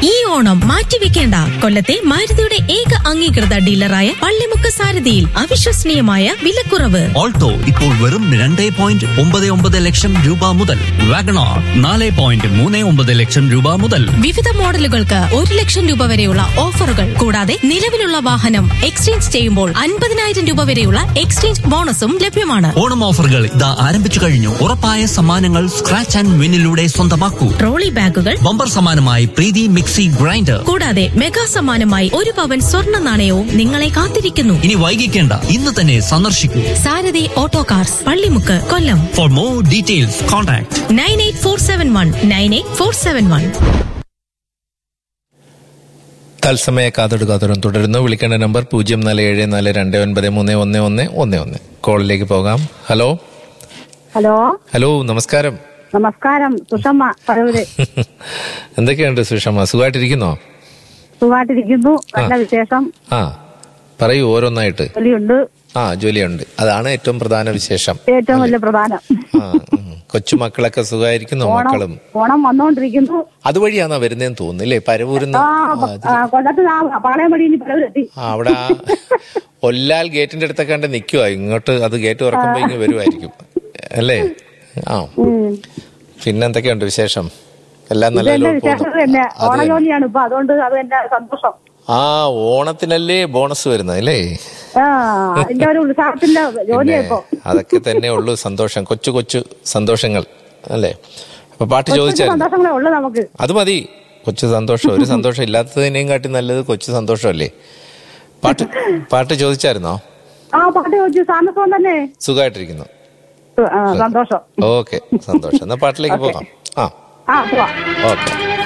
ഈ ഓണം മാറ്റിവെക്കേണ്ട കൊല്ലത്തെ മാരുതിയുടെ ഏക അംഗീകൃത ഡീലറായ പള്ളിമുക്ക് സാരഥിയിൽ അവിശ്വസനീയമായ വിലക്കുറവ് ഓൾട്ടോ ഇപ്പോൾ വെറും രണ്ട് പോയിന്റ് ഒമ്പത് ഒമ്പത് ലക്ഷം രൂപ മുതൽ വാഗണാർ നാല് പോയിന്റ് മൂന്ന് ഒമ്പത് ലക്ഷം രൂപ മുതൽ വിവിധ മോഡലുകൾക്ക് ഒരു ലക്ഷം രൂപ വരെയുള്ള ഓഫറുകൾ കൂടാതെ നിലവിലുള്ള വാഹനം എക്സ്ചേഞ്ച് ചെയ്യുമ്പോൾ അൻപതിനായിരം രൂപ വരെയുള്ള എക്സ്ചേഞ്ച് ബോണസും ലഭ്യമാണ് ഓണം ഓഫറുകൾ ഇതാ ആരംഭിച്ചു കഴിഞ്ഞു ഉറപ്പായ സമ്മാനങ്ങൾ സ്ക്രാച്ച് ആൻഡ് വിന്നിലൂടെ സ്വന്തമാക്കൂ ട്രോളി ബാഗുകൾ ബമ്പർ സമ്മാനമായി പ്രീതി മിക്സി ഗ്രൈൻഡർ കൂടാതെ മെഗാ സമ്മാനമായി ഒരു പവൻ സ്വർണ്ണ നാണയവും നിങ്ങളെ കാത്തിരിക്കുന്നു ഇനി വൈകിക്കേണ്ട ഇന്ന് തന്നെ സന്ദർശിക്കൂ Sarathi auto cars Pallimukku Kollam for more details contact nine eight four seven one nine eight four seven one തത്സമയ കാതോട് കാതോരം തുടരുന്നു വിളിക്കേണ്ട നമ്പർ പൂജ്യം നാല് ഏഴ് നാല് രണ്ട് ഒൻപത് മൂന്ന് ഒന്ന് ഒന്ന് ഒന്ന് ഒന്ന് കോളിലേക്ക് പോകാം ഹലോ ഹലോ ഹലോ നമസ്കാരം നമസ്കാരം സുഷമ്മ പറയൂര് എന്തൊക്കെയുണ്ട് സുഷമ സുഖമായിട്ടിരിക്കുന്നോ സുഖമായിട്ടിരിക്കുന്നു നല്ല വിശേഷം ആ പറയൂ ഓരോന്നായിട്ട് ജോലിയുണ്ട് ആ ജോലിയുണ്ട് അതാണ് ഏറ്റവും പ്രധാന വിശേഷം ഏറ്റവും വലിയ പ്രധാനം ആ ഉം. കൊച്ചുമക്കളൊക്കെ സുഖമായിരിക്കുന്നു ഓണം മക്കളും ഓണം വന്നോണ്ടിരിക്കുന്നു അതുവഴിയാണോ വരുന്നതെന്ന് തോന്നുന്നു അല്ലേ പരവൂരിന്ന് ആ ആ, അത് ആ, കൊല്ലത്ത് ആ പാളയമടി ഇനി പറയൂരെത്തി ആ, അവിടെ ആ ഒല്ലാൽ ഗേറ്റിന്റെ അടുത്തൊക്കെ കണ്ട് നിൽക്കുവാ ഇങ്ങോട്ട് അത് ഗേറ്റ് തുറക്കുമ്പോ ഇങ്ങ് വരുമായിരിക്കും അല്ലേ ആ പിന്നെന്തൊക്കെയുണ്ട് വിശേഷം എല്ലാം ഇത് എന്റെ നല്ല വിശേഷം തന്നെ ഓണ ജോലിയാണ് ഇപ്പൊ അതുകൊണ്ട് അത് എന്റെ സന്തോഷം ആ ഓണത്തിനല്ലേ ബോണസ് വരുന്നത് അല്ലേ ആ അതിന്റെ ഒരു ഉത്സാഹത്തിന്റെ ജോലിയാ ഇപ്പൊ അതൊക്കെ തന്നെ ഉള്ളൂ സന്തോഷം കൊച്ചു കൊച്ചു സന്തോഷങ്ങൾ അല്ലേ അപ്പൊ പാട്ട് കൊച്ചു ചോദിച്ചായിരുന്നു സന്തോഷങ്ങളേ ഉള്ളു നമുക്ക് അത് മതി കൊച്ചു സന്തോഷം ഒരു സന്തോഷം ഇല്ലാത്തതിനേയും കാട്ടി നല്ലത് കൊച്ചു സന്തോഷമല്ലേ പാട്ട് പാട്ട് ചോദിച്ചായിരുന്നോ ആ പാട്ട് ചോദിച്ചു സാധനം തന്നെ സുഖമായിട്ടിരിക്കുന്നു ആ, സന്തോഷം ഓക്കെ സന്തോഷം എന്നാ പാട്ടിലേക്ക് പോകാം ആ ആ പോവാം ഓക്കെ